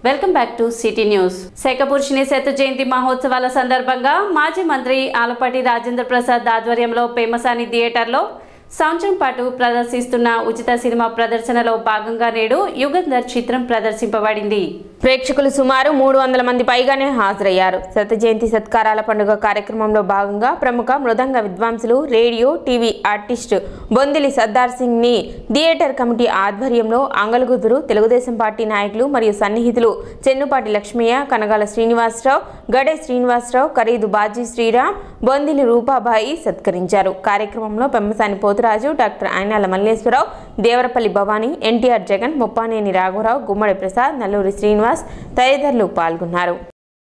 welcome back to city news శేఖపురుషిని శత జయంతి మహోత్సవాల సందర్భంగా మాజీ మంత్రి ఆలపాటి రాజేంద్ర ప్రసాద్ ఆధ్వర్యంలో పేమసాని థియేటర్లో సంవత్సరం పాటు ప్రదర్శిస్తున్న ఉచిత సినిమా ప్రదర్శనలో భాగంగా నేడు యుగంధర్ చిత్రం ప్రదర్శింపబడింది ప్రేక్షకులు సుమారు మూడు వందల మంది పైగానే హాజరయ్యారు శత జయంతి సత్కారాల పండుగ కార్యక్రమంలో భాగంగా ప్రముఖ మృదంగ విద్వాంసులు radio TV artist Bondili Sardar Singh ని థియేటర్ కమిటీ ఆధ్వర్యంలో అంగలగుదురు తెలుగుదేశం పార్టీ నాయకులు మరియు సన్నిహితులు చెన్నుపాటి లక్ష్మయ్య కనగాల శ్రీనివాసరావు గడే శ్రీనివాసరావు ఖరీదు బాజీ శ్రీరామ్ బొందిలి రూపాబాయి సత్కరించారు కార్యక్రమంలో పెమ్మసాని పోతురాజు డాక్టర్ అయినాల మల్లేశ్వరరావు దేవరపల్లి భవానీ ఎన్టీఆర్ జగన్ ముప్పానేని రాఘవరావు గుమ్మడి ప్రసాద్ నల్లూరి శ్రీనివాస్ తదితరులు పాల్గొన్నారు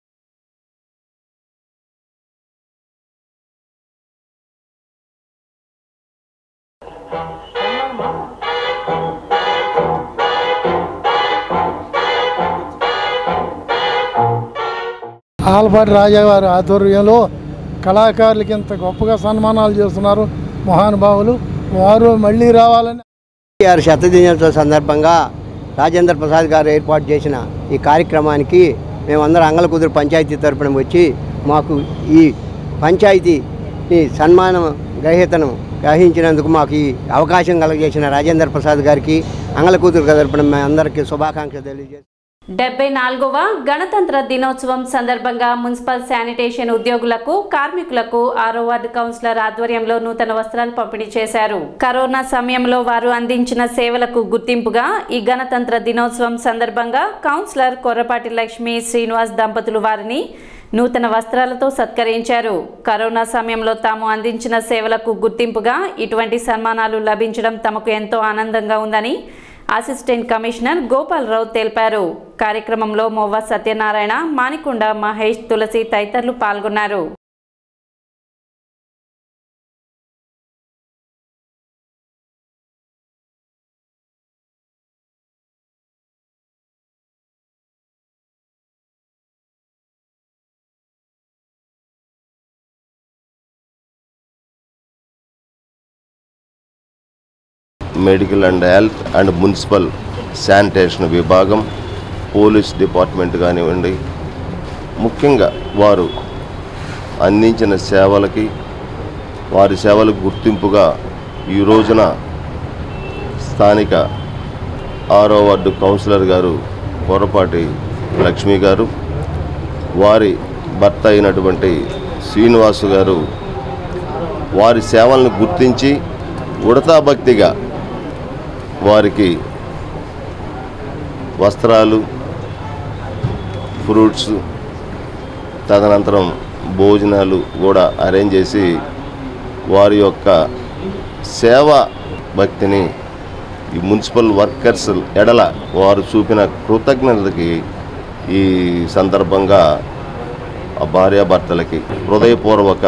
ఆలపాటి రాజా గారి ఆధ్వర్యంలో కళాకారులకి ఇంత గొప్పగా సన్మానాలు చేస్తున్నారు మహానుభావులు వారు మళ్ళీ రావాలని ఎన్టీఆర్ శత దినోత్సవ సందర్భంగా రాజేంద్ర ప్రసాద్ గారు ఏర్పాటు చేసిన ఈ కార్యక్రమానికి మేమందరం అంగలకుదురు పంచాయతీ తరపున వచ్చి మాకు ఈ పంచాయతీ సన్మానం గ్రహీతను గ్రహించినందుకు మాకు ఈ అవకాశం కలగజేసిన రాజేంద్ర ప్రసాద్ గారికి అంగలకూతురు తరపున మేము అందరికీ శుభాకాంక్షలు తెలియజేస్తాం డెబ్బై నాలుగవ గణతంత్ర దినోత్సవం సందర్భంగా మున్సిపల్ శానిటేషన్ ఉద్యోగులకు కార్మికులకు ఆరో వార్డు కౌన్సిలర్ ఆధ్వర్యంలో నూతన వస్త్రాలు పంపిణీ చేశారు కరోనా సమయంలో వారు అందించిన సేవలకు గుర్తింపుగా ఈ గణతంత్ర దినోత్సవం సందర్భంగా కౌన్సిలర్ కొర్రపాటి లక్ష్మి శ్రీనివాస్ దంపతులు వారిని నూతన వస్త్రాలతో సత్కరించారు కరోనా సమయంలో తాము అందించిన సేవలకు గుర్తింపుగా ఇటువంటి సన్మానాలు లభించడం తమకు ఎంతో ఆనందంగా ఉందని అసిస్టెంట్ కమిషనర్ గోపాలరావు తెలిపారు కార్యక్రమంలో మొవ్వ సత్యనారాయణ మానికొండ మహేష్ తులసి తదితరులు పాల్గొన్నారు medical and health and municipal sanitation విభాగం పోలీస్ డిపార్ట్మెంట్ కానివ్వండి ముఖ్యంగా వారు అందించిన సేవలకి వారి సేవలకు గుర్తింపుగా ఈ రోజున స్థానిక ఆరో వార్డు కౌన్సిలర్ గారు కొరపాటి లక్ష్మి గారు వారి భర్త అయినటువంటి శ్రీనివాసు గారు వారి సేవలను గుర్తించి ఉడతా భక్తిగా వారికి వస్త్రాలు ఫ్రూట్స్ తదనంతరం భోజనాలు కూడా అరేంజ్ చేసి వారి యొక్క సేవా భక్తిని ఈ మున్సిపల్ వర్కర్స్ ఎడల వారు చూపిన కృతజ్ఞతకి ఈ సందర్భంగా ఆ భార్యాభర్తలకి హృదయపూర్వక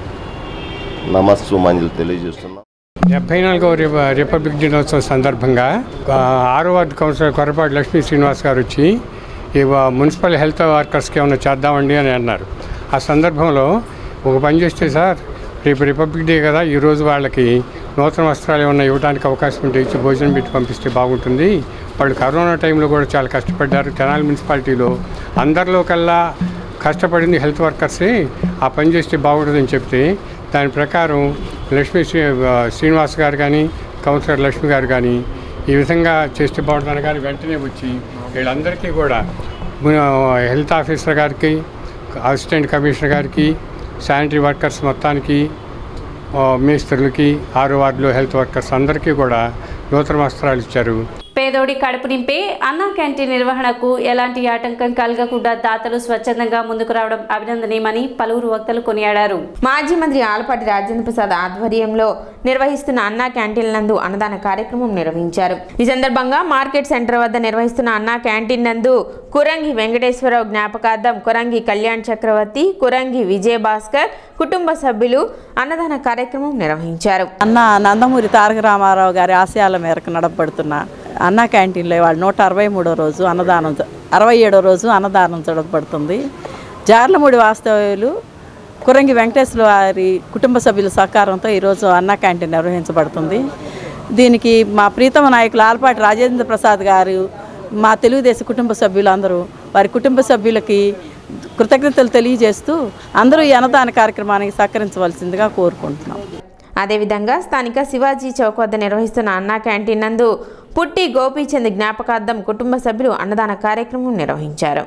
నమస్సుమాంజలు తెలియజేస్తున్నాం డెబ్బై నాలుగవ రిప- రిపబ్లిక్ దినోత్సవం సందర్భంగా ఆ, ఆరో వార్డు కౌన్సిలర్ కొరపాటి లక్ష్మీ శ్రీనివాస్ గారు వచ్చి ఈ వ- మున్సిపల్ హెల్త్ వర్కర్స్కి ఏమైనా చేద్దామండి అని అన్నారు ఆ సందర్భంలో ఒక పని చేస్తే సార్ రేపు రిపబ్లిక్ డే కదా ఈరోజు వాళ్ళకి నూతన వస్త్రాలు ఏమైనా ఇవ్వడానికి అవకాశం ఉంటే ఇచ్చి భోజనం పెట్టి పంపిస్తే బాగుంటుంది వాళ్ళు కరోనా టైంలో కూడా చాలా కష్టపడ్డారు తెనాలి మున్సిపాలిటీలో అందరిలో కల్లా కష్టపడింది హెల్త్ వర్కర్సే ఆ పని చేస్తే బాగుంటుందని చెప్తే దాని ప్రకారం లక్ష్మీ శ్రీ ఆ, శ్రీనివాస్ గారు కానీ కౌన్సిలర్ లక్ష్మి గారు కానీ ఈ విధంగా చేస్తే బాగుంటుందని కానీ వెంటనే వచ్చి వీళ్ళందరికీ కూడా మన హెల్త్ ఆఫీసర్ గారికి అసిస్టెంట్ కమిషనర్ గారికి శానిటరీ వర్కర్స్ మొత్తానికి ఆ, మేస్త్రులకి ఆరో వార్డులో హెల్త్ వర్కర్స్ అందరికీ కూడా నూతన వస్త్రాలు ఇచ్చారు పేదోడి కడుపు నింపే అన్నా క్యాంటీన్ నిర్వహణకు ఎలాంటి ఆటంకం కలగకుండా దాతలు స్వచ్ఛందంగా ముందుకు రావడం అభినందనీయమని పలువురు వక్తలు కొనియాడారు మాజీ మంత్రి ఆలపాటి రాజేంద్ర ప్రసాద్ ఆధ్వర్యంలో నిర్వహిస్తున్న అన్నా క్యాంటీన్ నందు అన్నదాన కార్యక్రమం నిర్వహించారు ఈ సందర్భంగా మార్కెట్ సెంటర్ వద్ద నిర్వహిస్తున్న అన్నా క్యాంటీన్ నందు కురంగి వెంకటేశ్వరరావు జ్ఞాపకార్థం కురంగి కళ్యాణ్ చక్రవర్తి కురంగి విజయ భాస్కర్ కుటుంబ సభ్యులు అన్నదాన కార్యక్రమం నిర్వహించారు అన్న నందమూరి తారక రామారావు గారి ఆశయాల మేరకు నడపబడుతున్న అన్న క్యాంటీన్లో ఇవాళ నూట అరవై మూడో రోజు అన్నదానం జ- అరవై ఏడో రోజు అన్నదానం జరగబడుతుంది జార్లమూడి వాస్తవ్యులు కురంగి వెంకటేశ్వర వారి కుటుంబ సభ్యుల సహకారంతో ఈరోజు అన్న క్యాంటీన్ నిర్వహించబడుతుంది దీనికి మా ప్రీతమ నాయకులు ఆలపాటి రాజేంద్ర ప్రసాద్ గారు మా తెలుగుదేశం కుటుంబ సభ్యులందరూ వారి కుటుంబ సభ్యులకి కృతజ్ఞతలు తెలియజేస్తూ అందరూ ఈ అన్నదాన కార్యక్రమానికి సహకరించవలసిందిగా కోరుకుంటున్నాం అదేవిధంగా స్థానిక శివాజీ చౌక్ వద్ద నిర్వహిస్తున్న అన్నా క్యాంటీన్ నందు పుట్టి గోపీచంద్ జ్ఞాపకార్థం కుటుంబ సభ్యులు అన్నదాన కార్యక్రమం నిర్వహించారు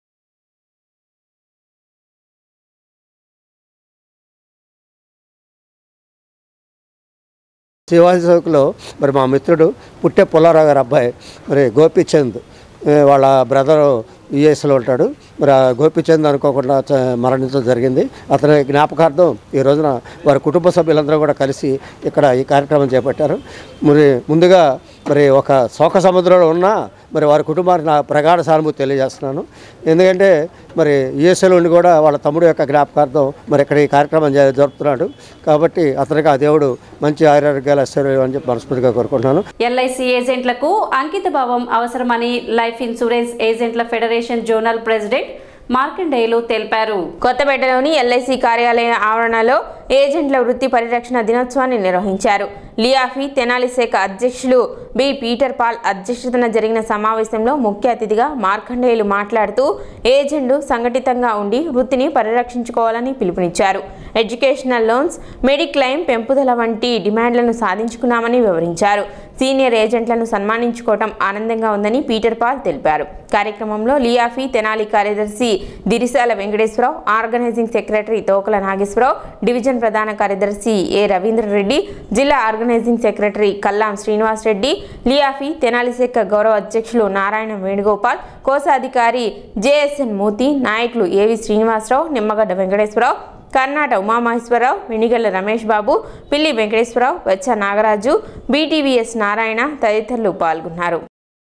శివాజీ చౌక్లో మరి మా మిత్రుడు పుట్టే పుల్లారావు గారి అబ్బాయి మరి గోపీచంద్ ఏ, వాళ్ళ బ్రదరు యుఎస్లో ఉంటాడు మరి ఆ గోపీచంద్ అనుకోకుండా చ- మరణించడం జరిగింది అతని జ్ఞాపకార్థం ఈ రోజున వారి కుటుంబ సభ్యులందరూ కూడా కలిసి ఇక్కడ ఈ కార్యక్రమం చేపట్టారు మరి ముందుగా మరి ఒక శోక సముద్రంలో ఉన్న మరి వారి కుటుంబానికి నా ప్రగాఢ సానుభూతి తెలియజేస్తున్నాను ఎందుకంటే మరి యుఎస్ఏలో ఉండి కూడా వాళ్ళ తమ్ముడు యొక్క జ్ఞాపకార్థం మరి ఇక్కడ ఈ కార్యక్రమం జ- జరుపుతున్నాడు కాబట్టి అతనికి ఆ దేవుడు మంచి ఆరోగ్యాలు ఐశ్వర్యం అని చెప్పి మనస్ఫూర్తిగా కోరుకుంటున్నాను ఎల్ఐసి ఏజెంట్లకు అంకిత భావం అవసరమని లైఫ్ ఇన్సూరెన్స్ ఏజెంట్ల ఫెడరేషన్ జోనల్ ప్రెసిడెంట్ మార్కండేయులు తెలిపారు కొత్తపేటలోని ఎల్ఐసి కార్యాలయ ఆవరణలో ఏజెంట్ల వృత్తి పరిరక్షణ దినోత్సవాన్ని నిర్వహించారు లియాఫీ తెనాలి శాఖ అధ్యక్షులు బి పీటర్ పాల్ అధ్యక్షతన జరిగిన సమావేశంలో ముఖ్య అతిథిగా మార్కండేయులు మాట్లాడుతూ ఏజెంట్లు సంఘటితంగా ఉండి వృత్తిని పరిరక్షించుకోవాలని పిలుపునిచ్చారు ఎడ్యుకేషనల్ లోన్స్ మెడిక్లైమ్ పెంపుదల వంటి డిమాండ్లను సాధించుకున్నామని వివరించారు సీనియర్ ఏజెంట్లను సన్మానించుకోవటం ఆనందంగా ఉందని పీటర్ పాల్ తెలిపారు కార్యక్రమంలో లియాఫీ తెనాలి కార్యదర్శి Dirisala Venkateswararao organising secretary Tokala Nageswararao division ప్రధాన కార్యదర్శి ఏ రవీంద్రరెడ్డి జిల్లా organising secretary Kallam Srinivas Reddy LIAFI Tenali శాఖ గౌరవ అధ్యక్షులు నారాయణ వేణుగోపాల్ కోశాధికారి జేఎస్ఎన్ మూర్తి నాయకులు ఏవి శ్రీనివాసరావు నిమ్మగడ్డ వెంకటేశ్వరరావు కర్ణాట ఉమామహేశ్వరరావు వెనిగళ్ల రమేష్ బాబు పిల్లి వెంకటేశ్వరరావు వెచ్చ నాగరాజు బీటీవీఎస్ నారాయణ తదితరులు పాల్గొన్నారు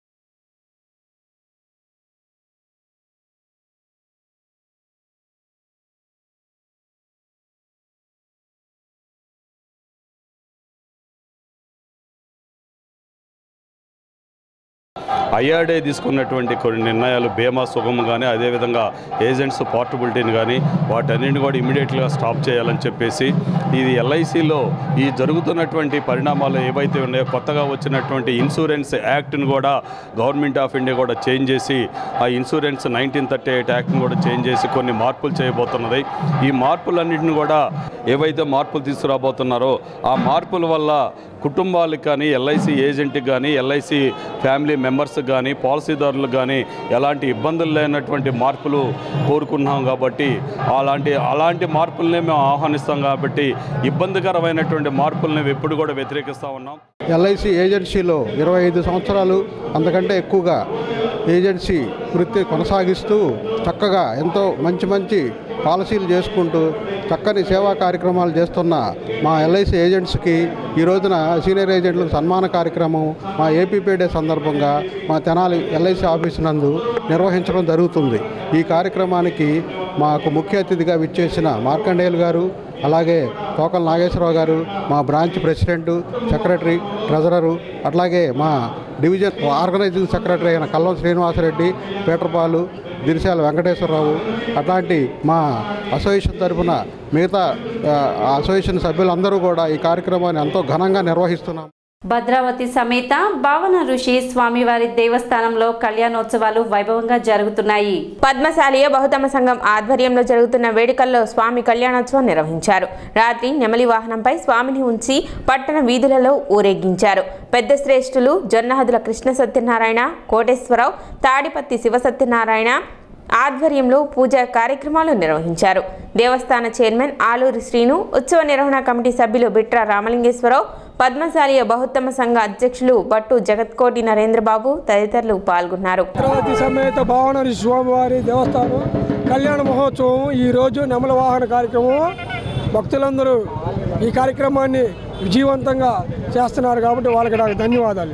ఐఆర్డే తీసుకున్నటువంటి కొన్ని నిర్ణయాలు బీమా సుగం కానీ అదేవిధంగా ఏజెంట్స్ పోర్టబిలిటీని కానీ వాటన్నింటిని కూడా ఇమీడియట్గా స్టాప్ చేయాలని చెప్పేసి ఇది ఎల్ఐసిలో ఈ జరుగుతున్నటువంటి పరిణామాలు ఏవైతే ఉన్నాయో కొత్తగా వచ్చినటువంటి ఇన్సూరెన్స్ యాక్ట్ని కూడా గవర్నమెంట్ ఆఫ్ ఇండియా కూడా చేంజ్ చేసి ఆ ఇన్సూరెన్స్ నైన్టీన్ థర్టీ ఎయిట్ యాక్ట్ని కూడా చేంజ్ చేసి కొన్ని మార్పులు చేయబోతున్నది ఈ మార్పులన్నింటిని కూడా ఏవైతే మార్పులు తీసుకురాబోతున్నారో ఆ మార్పుల వల్ల కుటుంబాలకు కానీ ఎల్ఐసి ఏజెంట్కి కానీ ఎల్ఐసి ఫ్యామిలీ మెంబర్స్కి కానీ పాలసీదారులకు కానీ ఎలాంటి ఇబ్బందులు లేనటువంటి మార్పులు కోరుకున్నాం కాబట్టి అలాంటి అలాంటి మార్పులనే మేము ఆహ్వానిస్తాం కాబట్టి ఇబ్బందికరమైనటువంటి మార్పుల్ని ఎప్పుడు కూడా వ్యతిరేకిస్తూ ఉన్నాం ఎల్ఐసి ఏజెన్సీలో ఇరవై ఐదు సంవత్సరాలు అంతకంటే ఎక్కువగా ఏజెన్సీ వృత్తి కొనసాగిస్తూ చక్కగా ఎంతో మంచి మంచి పాలసీలు చేసుకుంటూ చక్కని సేవా కార్యక్రమాలు చేస్తున్న మా ఎల్ఐసి ఏజెంట్స్కి ఈ రోజున సీనియర్ ఏజెంట్లకు సన్మాన కార్యక్రమం మా ఏపీపీ డే సందర్భంగా మా తెనాలి ఎల్ఐసి ఆఫీస్ నందు నిర్వహించడం జరుగుతుంది ఈ కార్యక్రమానికి మాకు ముఖ్య అతిథిగా విచ్చేసిన మార్కండేయులు గారు అలాగే తోకల నాగేశ్వరరావు గారు మా బ్రాంచ్ ప్రెసిడెంట్ సెక్రటరీ ట్రెజరరు అట్లాగే మా డివిజన్ ఆర్గనైజింగ్ సెక్రటరీ అయిన కల్లం శ్రీనివాసరెడ్డి పీటర్పాలు దిరిశాల వెంకటేశ్వరరావు అట్లాంటి మా అసోసియేషన్ తరఫున మిగతా ఆ, అసోసియేషన్ సభ్యులందరూ కూడా ఈ కార్యక్రమాన్ని ఎంతో ఘనంగా నిర్వహిస్తున్నాం భద్రావతి సమేత భావన ఋషి స్వామివారి దేవస్థానంలో కళ్యాణోత్సవాలు వైభవంగా జరుగుతున్నాయి పద్మశాలియ బహుతమ సంఘం ఆధ్వర్యంలో జరుగుతున్న వేడుకల్లో స్వామి కళ్యాణోత్సవం నిర్వహించారు రాత్రి నెమలి వాహనంపై స్వామిని ఉంచి పట్టణ వీధులలో ఊరేగించారు పెద్ద శ్రేష్ఠులు జొన్నహదుల కృష్ణ సత్యనారాయణ కోటేశ్వరరావు తాడిపత్తి శివ సత్యనారాయణ ఆధ్వర్యంలో పూజా కార్యక్రమాలు నిర్వహించారు దేవస్థాన చైర్మన్ ఆలూరి శ్రీను ఉత్సవ నిర్వహణ కమిటీ సభ్యులు బిట్రా రామలింగేశ్వరరావు పద్మశాలియ బహుత్తమ సంఘ అధ్యక్షులు బట్టు జగత్కోటి నరేంద్రబాబు తదితరులు పాల్గొన్నారు భద్రావతి సమేత భావన స్వామివారి దేవస్థానం కళ్యాణ మహోత్సవం ఈరోజు నెమల వాహన కార్యక్రమం భక్తులందరూ ఈ కార్యక్రమాన్ని విజయవంతంగా చేస్తున్నారు కాబట్టి వాళ్ళకి నాకు ధన్యవాదాలు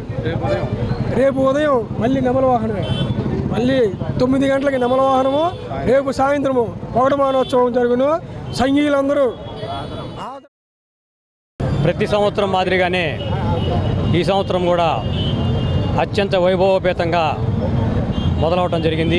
రేపు ఉదయం మళ్ళీ నెమల వాహనమే మళ్ళీ తొమ్మిది గంటలకి నెమల వాహనము రేపు సాయంత్రము పౌడమానోత్సవం జరుగును సంఘీయులందరూ ప్రతి సంవత్సరం మాదిరిగానే ఈ సంవత్సరం కూడా అత్యంత వైభవోపేతంగా మొదలవటం జరిగింది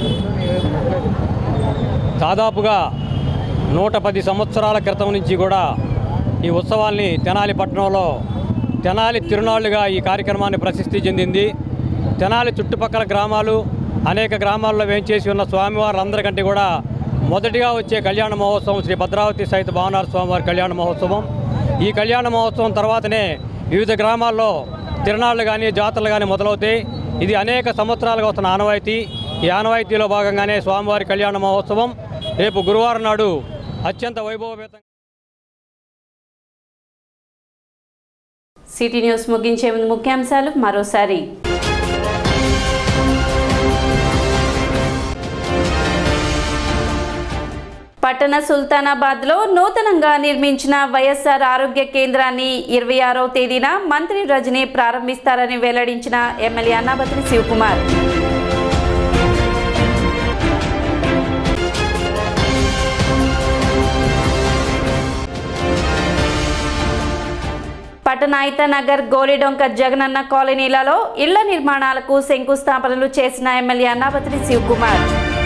దాదాపుగా నూట పది సంవత్సరాల క్రితం నుంచి కూడా ఈ ఉత్సవాల్ని తెనాలి పట్టణంలో తెనాలి తిరునాళ్ళుగా ఈ కార్యక్రమాన్ని ప్రసిద్ధి చెందింది తెనాలి చుట్టుపక్కల గ్రామాలు అనేక గ్రామాల్లో వేంచేసి ఉన్న స్వామివారు అందరికంటే కూడా మొదటిగా వచ్చే కళ్యాణ మహోత్సవం శ్రీ భద్రావతి సహిత భావనార స్వామివారి కళ్యాణ మహోత్సవం ఈ కళ్యాణ మహోత్సవం తర్వాతనే వివిధ గ్రామాల్లో తిరణాళ్ళు కానీ జాతరలు కానీ మొదలవుతాయి ఇది అనేక సంవత్సరాలుగా వస్తున్న ఆనవాయితీ ఈ ఆనవాయితీలో భాగంగానే స్వామివారి కళ్యాణ మహోత్సవం రేపు గురువారం నాడు అత్యంత వైభవపేతంగా సిటీ న్యూస్ ముగించే ముందు ముఖ్యాంశాలు మరోసారి పట్టణ సుల్తానాబాద్లో నూతనంగా నిర్మించిన వైఎస్ఆర్ ఆరోగ్య కేంద్రాన్ని ఇరవై ఆరవ తేదీన మంత్రి రజనీ ప్రారంభిస్తారని వెల్లడించిన ఎమ్మెల్యే అన్నాబత్రి శివకుమార్ పట్టణాయిత నగర్ గోలిడొంక జగనన్న కాలనీలలో ఇళ్ల నిర్మాణాలకు శంకుస్థాపనలు చేసిన ఎమ్మెల్యే అన్నాబత్రి శివకుమార్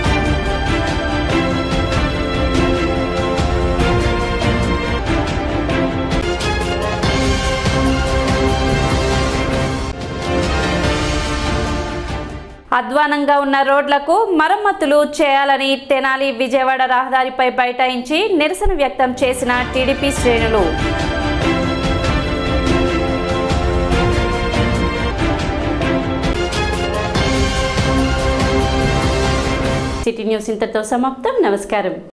అధ్వానంగా ఉన్న రోడ్లకు మరమ్మతులు చేయాలని తెనాలి విజయవాడ రహదారిపై బైఠాయించి నిరసన వ్యక్తం చేసిన టీడీపీ శ్రేణులు సిటీ న్యూస్ ఇంతటితో సమాప్తం నమస్కారం